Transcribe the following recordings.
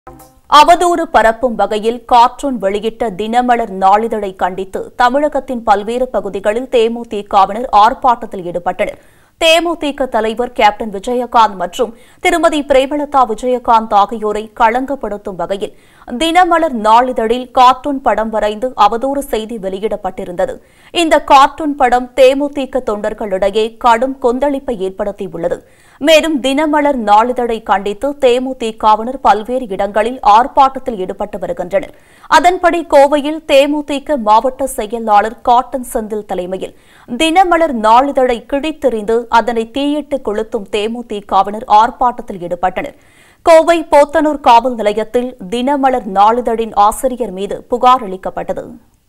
அவதூறு பரப்பும் வகையில் கார்ட்டூன் வெளியிட்ட தினமலர் நாளிதழை கண்டித்து தமிழகத்தின் பல்வேறு பகுதிகளில் தேமுதிகவினர் ஆர்ப்பாட்டத்தில் ஈடுபட்டனர் தேமுதிக தலைவர் கேப்டன் விஜயகாந்த் மற்றும் திருமதி பிரேமலதா விஜயகாந்த் ஆகியோரை களங்கப்படுத்தும் வகையில் தினமலர் நாளிதழில் கார்ட்டூன் படம் வரைந்து அவதூறு செய்தி வெளியிடப்பட்டிருந்தது இந்த கார்ட்டூன் படம் தேமுதிக தொண்டர்களிடையே கடும் கொந்தளிப்பை ஏற்படுத்தியுள்ளது மேலும் தினமலர் நாளிதழை கண்டித்து தேமுதிகவினர் பல்வேறு இடங்களில் ஆர்ப்பாட்டத்தில் ஈடுபட்டு வருகின்றனர் அதன்படி கோவையில் தேமுதிக மாவட்ட செயலாளர் காட்டன் செந்தில் தலைமையில் தினமலர் நாளிதழை கிழித்தெறிந்து அதனை தீயிட்டு கொளுத்தும் தேமுதிகவினர் ஆர்ப்பாட்டத்தில் ஈடுபட்டனர் கோவை போத்தனூர் காவல் நிலையத்தில் தினமலர் நாளிதழின் ஆசிரியர் மீது புகார் அளிக்கப்பட்டது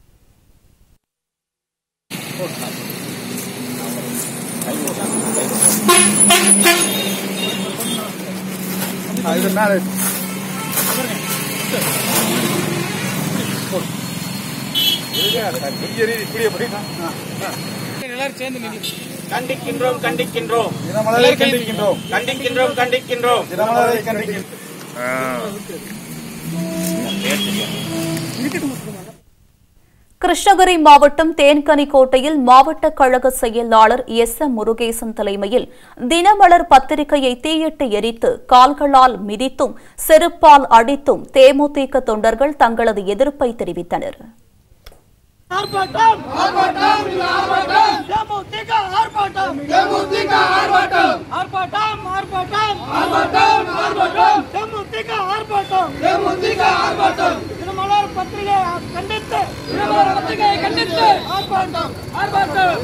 இது மேலே எல்லாரும் சேர்ந்து நில்லு. கண்டிக்கின்றோம் கண்டிக்கின்றோம் தினமலரை கண்டிக்கின்றோம் கண்டிக்கின்றோம் கண்டிக்கின்றோம் தினமலரை கண்டிக்கின்றோம் கிருஷ்ணகிரி மாவட்டம் தேன்கனிக்கோட்டையில் மாவட்ட கழக செயலாளர் எஸ் எம் முருகேசன் தலைமையில் தினமலர் பத்திரிகையை தீயிட்டு எரித்து கால்களால் மிதித்தும் செருப்பால் அடித்தும் தேமுதிக தொண்டர்கள் தங்களது எதிர்ப்பை தெரிவித்தனர் ஆர்ப்பாட்டம் ஆர்ப்பாட்டம் ஆர்ப்பாட்டம் தேமுதிக ஆர்ப்பாட்டம் தேமுதிக ஆர்ப்பாட்டம் ஆர்ப்பாட்டம் ஆர்ப்பாட்டம் ஆர்ப்பாட்டம் ஆர்ப்பாட்டம் தேமுதிக ஆர்ப்பாட்டம் தேமுதிக ஆர்ப்பாட்டம் திருமலர் பத்திரிகை கண்டித்து திருமலர் பத்திரிகையை கண்டித்து ஆர்ப்பாட்டம் ஆர்ப்பாட்டம்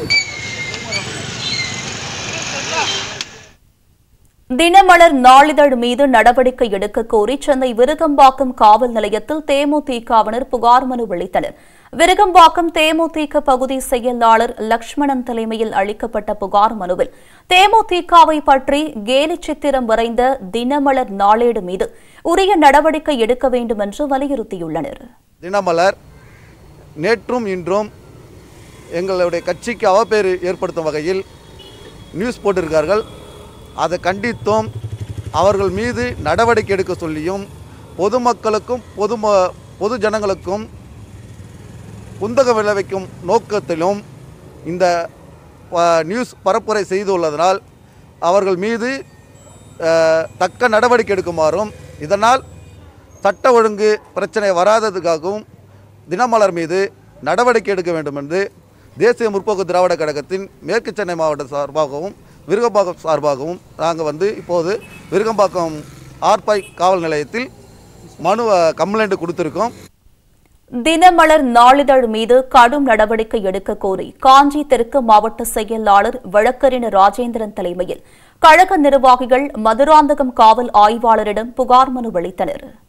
தினமலர் நாளிதழ் மீது நடவடிக்கை எடுக்க கோரி சென்னை விருகம்பாக்கம் காவல் நிலையத்தில் தேமுதிகவினர் புகார் மனு அளித்தனர் விருகம்பாக்கம் தேமுதிக பகுதி செயலாளர் லட்சுமணன் தலைமையில் அளிக்கப்பட்ட புகார் மனுவில் தேமுதிகவை பற்றி கேலி சித்திரம் வரைந்த தினமலர் நாளேடு மீது உரிய நடவடிக்கை எடுக்க வேண்டும் என்று வலியுறுத்தியுள்ளனர் தினமலர் நேற்றும் இன்றும் எங்களுடைய கட்சிக்கு அவப்பேறு ஏற்படுத்தும் வகையில் நியூஸ் போட்டிருக்கார்கள் அதை கண்டித்தும் அவர்கள் மீது நடவடிக்கை எடுக்க சொல்லியும் பொதுமக்களுக்கும் பொதும பொது ஜனங்களுக்கும் குந்தகம் விளைவிக்கும் நோக்கத்திலும் இந்த ப- நியூஸ் பரப்புரை செய்துள்ளதனால் அவர்கள் மீது அஹ், தக்க நடவடிக்கை எடுக்குமாறும் இதனால் சட்ட ஒழுங்கு பிரச்சனை வராததுக்காகவும் தினமலர் மீது நடவடிக்கை எடுக்க வேண்டும் என்று தேசிய முற்போக்கு திராவிட கழகத்தின் மேற்கு சென்னை மாவட்ட சார்பாகவும் விருகம்பாக்கம் சார்பாகவும் நாங்கள் வந்து இப்போது விருகம்பாக்கம் ஆர்பாய் காவல் நிலையத்தில் மனு கம்ப்ளைண்ட் கொடுத்துருக்கோம் தினமலர் நாளிதழ் மீது கடும் நடவடிக்கை எடுக்க கோரி காஞ்சி தெற்கு மாவட்ட செயலாளர் வழக்கறிஞர் ராஜேந்திரன் தலைமையில் கழக நிர்வாகிகள் மதுராந்தகம் காவல் ஆய்வாளரிடம் புகார் மனு அளித்தனர்